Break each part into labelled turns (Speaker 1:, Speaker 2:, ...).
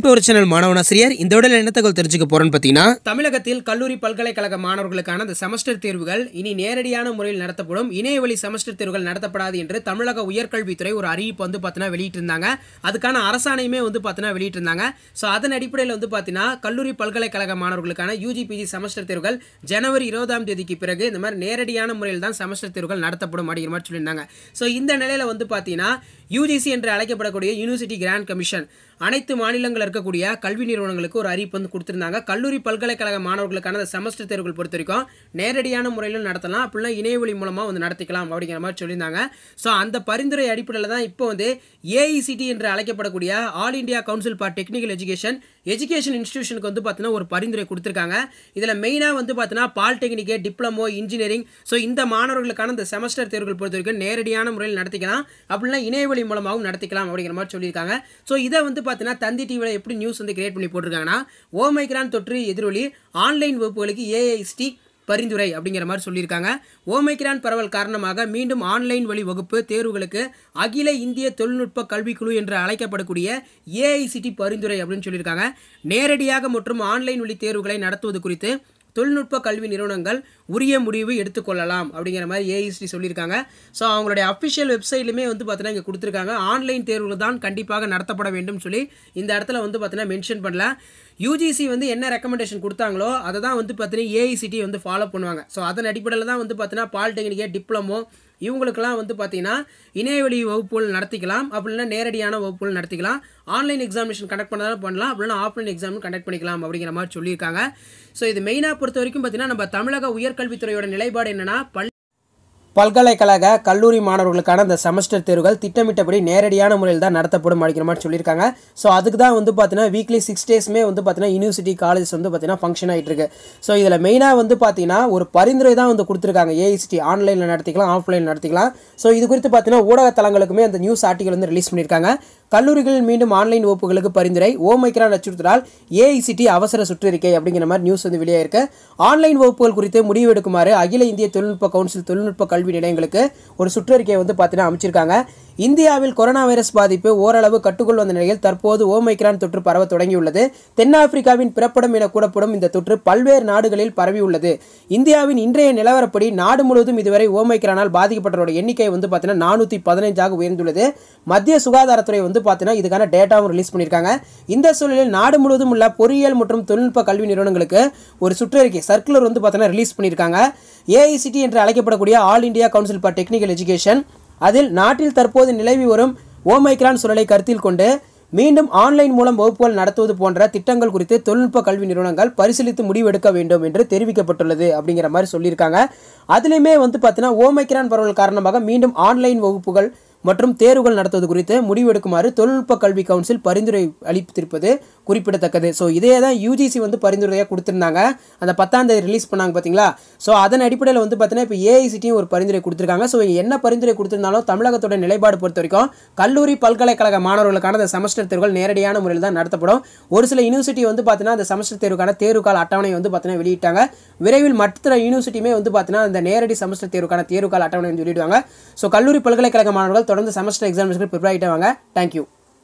Speaker 1: to ஒரு channel மாணவனாசிரியர் இந்த உடல் என்ன தகவல் தெரிஞ்சுக்க போறோம்னு பார்த்தீங்கன்னா தமிழகத்தில் கல்லூரி பல்கலைக்கழக மாணவர்களுக்கான அந்த செமஸ்டர் தேர்வுகள் இனி நேரடியான முறையில் நடத்தப்படும் இணையவழி செமஸ்டர் தேர்வுகள் நடத்தப்படாது என்று தமிழக உயர்கல்வித்துறை ஒரு அறிவிப்பு வந்து பார்த்தீங்கன்னா வெளியிட்டிருந்தாங்க அதுக்கான அரசாணையுமே வந்து பார்த்தீங்கன்னா வெளியிட்டிருந்தாங்க ஸோ அதன் அடிப்படையில் வந்து பார்த்தீங்கன்னா கல்லூரி பல்கலைக்கழக மாணவர்களுக்கான யூஜி பிஜி செமஸ்டர் தேர்வுகள் ஜனவரி இருபதாம் தேதிக்கு பிறகு இந்த மாதிரி நேரடியான முறையில் தான் செமஸ்டர் தேர்வுகள் நடத்தப்படும் அப்படிங்கிற மாதிரி சொல்லியிருந்தாங்க ஸோ இந்த நிலையில் வந்து பார்த்தீங்கன்னா யூஜிசி என்று அழைக்கப்படக்கூடிய யூனிவர்சிட்டி கிராண்ட் கமிஷன் அனைத்து மாநிலங்களில் இருக்கக்கூடிய கல்வி நிறுவனங்களுக்கு ஒரு அறிவிப்பு வந்து கொடுத்துருந்தாங்க கல்லூரி பல்கலைக்கழக மாணவர்களுக்கான அந்த செமஸ்டர் தேர்வுகள் பொறுத்த வரைக்கும் நேரடியான முறையிலும் நடத்தலாம் அப்படின்னா இணையவழி மூலமாக வந்து நடத்திக்கலாம் அப்படிங்கிற மாதிரி சொல்லியிருந்தாங்க ஸோ அந்த பரிந்துரை அடிப்படையில் தான் இப்போ வந்து ஏஇசிடி என்று அழைக்கப்படக்கூடிய all India council for technical education education இன்ஸ்டியூஷனுக்கு வந்து பார்த்தீங்கன்னா ஒரு பரிந்துரை கொடுத்துருக்காங்க இதில் மெயினாக வந்து பார்த்தீங்கன்னா பாலிடெக்னிக்கு டிப்ளமோ இன்ஜினியரிங் ஸோ இந்த மாணவர்களுக்கான இந்த செமஸ்டர் தேர்வுகள் பொறுத்த வரைக்கும் நேரடியான முறையில் நடத்திக்கலாம் அப்படின்னா இணையவழி மூலமாகவும் நடத்திக்கலாம் அப்படிங்கிற மாதிரி சொல்லியிருக்காங்க ஸோ இதை வந்து பார்த்தீங்கன்னா தந்தி டிவியில் எப்படி நியூஸ் வந்து கிரியேட் பண்ணி போட்டிருக்காங்கன்னா ஓமைக்ரான் தொற்று எதிரொலி ஆன்லைன் வகுப்புகளுக்கு ஏஐஎஸ்டி பரிந்துரை அப்படிங்கிற மாதிரி சொல்லியிருக்காங்க ஓமைக்ரான் பரவல் காரணமாக மீண்டும் ஆன்லைன் வழி வகுப்பு தேர்வுகளுக்கு அகில இந்திய தொழில்நுட்ப கல்விக்குழு என்று அழைக்கப்படக்கூடிய ஏஐசிடி பரிந்துரை அப்படின்னு சொல்லியிருக்காங்க நேரடியாக மற்றும் ஆன்லைன் வழி தேர்வுகளை நடத்துவது குறித்து தொழில்நுட்ப கல்வி நிறுவனங்கள் உரிய முடிவு எடுத்துக்கொள்ளலாம் அப்படிங்கிற மாதிரி ஏஇஸ்டி சொல்லியிருக்காங்க ஸோ அவங்களுடைய அஃபிஷியல் வெப்சைட்லையுமே வந்து பார்த்தீங்கன்னா இங்கே கொடுத்துருக்காங்க ஆன்லைன் தேர்வுகள் தான் கண்டிப்பாக நடத்தப்பட வேண்டும் சொல்லி இந்த இடத்துல வந்து பார்த்தீங்கன்னா மென்ஷன் பண்ணல யூஜிசி வந்து என்ன ரெக்கமெண்டேஷன் கொடுத்தாங்களோ அதை தான் வந்து பார்த்தீங்கன்னா ஏஐசிடி வந்து ஃபாலோ பண்ணுவாங்க ஸோ அதன் அடிப்படையில் தான் வந்து பார்த்தீங்கன்னா பாலிடெக்னிக்கே டிப்ளமோ இவங்களுக்கெல்லாம் வந்து பார்த்தீங்கன்னா இணையவழி வகுப்புகள் நடத்திக்கலாம் அப்படின்னா நேரடியான வகுப்புகள் நடத்திக்கலாம் ஆன்லைன் எக்ஸாமினேஷன் கண்டக்ட் பண்ணாலும் பண்ணலாம் அப்படின்னா ஆஃப்லைன் எக்ஸாம் கண்டக்ட் பண்ணிக்கலாம் அப்படிங்கிற மாதிரி சொல்லியிருக்காங்க ஸோ இது மெயினாக பொறுத்த வரைக்கும் பார்த்தீங்கன்னா நம்ம தமிழக உயர்கல்வித்துறையோட நிலைப்பாடு என்னன்னா பள்ளி பல்கலைக்கழக கல்லூரி மாணவர்களுக்கான இந்த செமஸ்டர் தேர்வுகள் திட்டமிட்டபடி நேரடியான முறையில் தான் நடத்தப்படும் அப்படிங்கிற மாதிரி சொல்லியிருக்காங்க ஸோ அதுக்கு தான் வந்து பார்த்தீங்கன்னா வீக்லி சிக்ஸ் டேஸ்மே வந்து பார்த்தீங்கன்னா யூனிவர்சிட்டி காலேஜ் வந்து பார்த்தீங்கன்னா ஃபங்க்ஷன் ஆகிட்டு இருக்கு ஸோ இதில் மெயினாக வந்து பார்த்தீங்கன்னா ஒரு பரிந்துரை தான் வந்து கொடுத்துருக்காங்க ஏஐசிடி ஆன்லைனில் நடத்திக்கலாம் ஆஃப்லைனில் நடத்திக்கலாம் ஸோ இது குறித்து பார்த்தீங்கன்னா ஊடகத்தலங்களுக்குமே அந்த நியூஸ் ஆர்டிகல் வந்து ரிலீஸ் பண்ணியிருக்காங்க கல்லூரிகளில் மீண்டும் ஆன்லைன் வகுப்புகளுக்கு பரிந்துரை ஓமைக்ரான் அச்சுறுத்தலால் ஏஐசிடி அவசர சுற்றறிக்கை அப்படிங்கிற மாதிரி நியூஸ் வந்து வெளியாயிருக்கு ஆன்லைன் வகுப்புகள் குறித்து முடிவு எடுக்குமாறு அகில இந்திய தொழில்நுட்ப கவுன்சில் தொழில்நுட்ப கல்வி நிலையங்களுக்கு ஒரு சுற்றறிக்கையை வந்து பார்த்தீங்கன்னா அமைச்சிருக்காங்க இந்தியாவில் கொரோனா வைரஸ் பாதிப்பு ஓரளவு கட்டுக்குள் வந்த நிலையில் தற்போது ஓமைக்ரான் தொற்று பரவ தொடங்கியுள்ளது தென்னாப்பிரிக்காவின் பிறப்படம் என கூடப்படும் இந்த தொற்று பல்வேறு நாடுகளில் பரவியுள்ளது இந்தியாவின் இன்றைய நிலவரப்படி நாடு முழுவதும் இதுவரை ஓமைக்ரானால் பாதிக்கப்பட்டவரோட எண்ணிக்கை வந்து பார்த்தீங்கன்னா நானூற்றி பதினைஞ்சாக உயர்ந்துள்ளது மத்திய சுகாதாரத்துறை வந்து பார்த்தீங்கன்னா இதுக்கான டேட்டாவும் ரிலீஸ் பண்ணியிருக்காங்க இந்த சூழலில் நாடு முழுவதும் உள்ள பொறியியல் மற்றும் தொழில்நுட்ப கல்வி நிறுவனங்களுக்கு ஒரு சுற்றறிக்கை சர்க்குலர் வந்து பார்த்தீங்கன்னா ரிலீஸ் பண்ணியிருக்காங்க ஏஐசிடி என்று அழைக்கப்படக்கூடிய all India council for technical education அதில் நாட்டில் தற்போது நிலவி வரும் ஓமைக்ரான் சூழலை கருத்தில் கொண்டு மீண்டும் ஆன்லைன் மூலம் வகுப்புகள் நடத்துவது போன்ற திட்டங்கள் குறித்து தொழில்நுட்ப கல்வி நிறுவனங்கள் பரிசீலித்து முடிவெடுக்க வேண்டும் என்று தெரிவிக்கப்பட்டுள்ளது அப்படிங்கிற மாதிரி சொல்லியிருக்காங்க அதுலேயுமே வந்து பார்த்தீங்கன்னா ஓமைக்ரான் பரவல் காரணமாக மீண்டும் ஆன்லைன் வகுப்புகள் மற்றும் தேர்வுகள் நடத்துவது குறித்து முடிவெடுக்குமாறு தொழில்நுட்ப கல்வி கவுன்சில் பரிந்துரை அளித்திருப்பது குறிப்பிடத்தக்கது ஸோ இதே தான் யூஜிசி வந்து பரிந்துரையாக கொடுத்துருந்தாங்க அந்த பத்தாம் தேதி ரிலீஸ் பண்ணாங்க பார்த்தீங்களா ஸோ அதன் அடிப்படையில் வந்து பார்த்தீங்கன்னா இப்போ ஏஐசிட்டியும் ஒரு பரிந்துரை கொடுத்துருக்காங்க ஸோ என்ன பரிந்துரை கொடுத்திருந்தாலும் தமிழகத்தோட நிலைப்பாடு பொறுத்த வரைக்கும் கல்லூரி பல்கலைக்கழக மாணவர்களுக்கான அந்த செமஸ்டர் தேர்வுகள் நேரடியான முறையில் தான் நடத்தப்படும் ஒரு சில யூனிவர்சிட்டி வந்து பார்த்தீங்கன்னா அந்த செமஸ்டர் தேர்வுக்கான தேர்வுக்கால அட்டவணை வந்து பார்த்தீங்கன்னா வெளியிட்டாங்க விரைவில் மற்ற யூனிவர்சிட்டியுமே வந்து பார்த்தீங்கன்னா அந்த நேரடி செமஸ்டர் தேர்வுக்கான தேர்வுக்கால அட்டவணை வந்து சொல்லிடுவாங்க ஸோ கல்லூரி பல்கலைக்கழக மாணவர்கள் தொடர்ந்து செமஸ்டர் எக்ஸாமினேஷன் ப்ரிப்பேர் ஆகிட்டு வாங்க தேங்க்யூ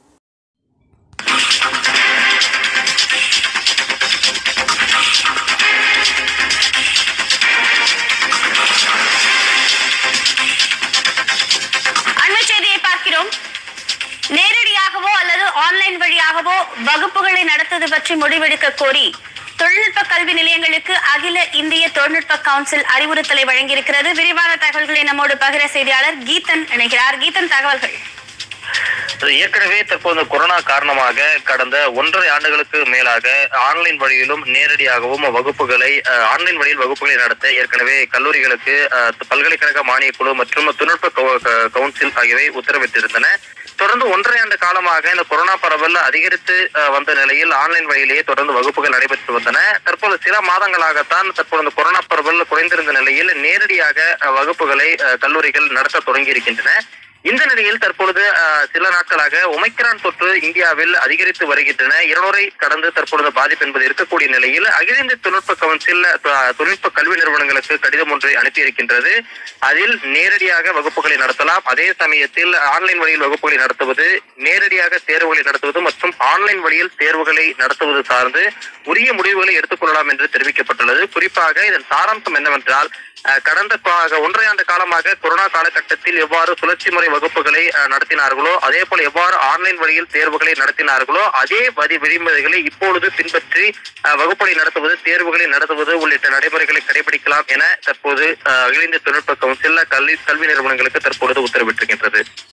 Speaker 2: அண்மை செய்தியை பார்க்கிறோம் நேரடியாகவோ அல்லது ஆன்லைன் வழியாகவோ வகுப்புகளை நடத்துவது பற்றி முடிவெடுக்க கோரி தொழில்நுட்ப கல்வி நிலையங்களுக்கு அகில இந்திய தொழில்நுட்ப கவுன்சில் அறிவுறுத்தலை வழங்கியிருக்கிறது விரிவான தகவல்களை நம்மோடு பகிர செய்தியாளர் கீதன் இணைகிறார் கீதன் தகவல்கள்
Speaker 3: அது ஏற்கனவே தற்போது இந்த கொரோனா காரணமாக கடந்த ஒன்றரை ஆண்டுகளுக்கு மேலாக ஆன்லைன் வழியிலும் நேரடியாகவும் வகுப்புகளை அஹ், ஆன்லைன் வழியில் வகுப்புகளை நடத்த ஏற்கனவே கல்லூரிகளுக்கு அஹ், பல்கலைக்கழக மானியக் குழு மற்றும் தொழில்நுட்ப கவு- க- கவுன்சில் ஆகியவை உத்தரவிட்டிருந்தன தொடர்ந்து ஒன்றரை ஆண்டு காலமாக இந்த கொரோனா பரவல் அதிகரித்து அஹ், வந்த நிலையில் ஆன்லைன் வழியிலேயே தொடர்ந்து வகுப்புகள் நடைபெற்று வந்தன தற்போது சில மாதங்களாகத்தான் தற்போது இந்த கொரோனா பரவல் குறைந்திருந்த நிலையில் நேரடியாக அஹ், வகுப்புகளை அஹ், கல்லூரிகள் நடத்த தொடங்கி இருக்கின்றன இந்த நிலையில் தற்பொழுது அஹ், சில நாட்களாக ஒமைக்ரான் தொற்று இந்தியாவில் அதிகரித்து வருகின்றன இருநூறை கடந்து தற்பொழுது பாதிப்பு என்பது இருக்கக்கூடிய நிலையில் அகில இந்திய தொழில்நுட்ப கவுன்சில் அஹ், தொழில்நுட்ப கல்வி நிறுவனங்களுக்கு கடிதம் ஒன்றை அனுப்பியிருக்கின்றது அதில் நேரடியாக வகுப்புகளை நடத்தலாம் அதே சமயத்தில் ஆன்லைன் வழியில் வகுப்புகளை நடத்துவது நேரடியாக தேர்வுகளை நடத்துவது மற்றும் ஆன்லைன் வழியில் தேர்வுகளை நடத்துவது சார்ந்து உரிய முடிவுகளை எடுத்துக்கொள்ளலாம் என்று தெரிவிக்கப்பட்டுள்ளது குறிப்பாக இதன் சாராம்சம் என்னவென்றால் அஹ், கடந்த கா- ஒன்றரை ஆண்டு காலமாக கொரோனா காலகட்டத்தில் எவ்வாறு சுழற்சி முறை வகுப்புகளை அஹ், நடத்தினார்களோ அதே போல எவ்வாறு ஆன்லைன் வழியில் தேர்வுகளை நடத்தினார்களோ அதே வரி விதிமுறைகளை இப்பொழுது பின்பற்றி அஹ், வகுப்புகளை நடத்துவது தேர்வுகளை நடத்துவது உள்ளிட்ட நடைமுறைகளை கடைபிடிக்கலாம் என தற்போது அஹ், அகில இந்திய தொழில்நுட்ப கவுன்சில் கல்வி கல்வி நிறுவனங்களுக்கு தற்பொழுது உத்தரவிட்டிருக்கின்றது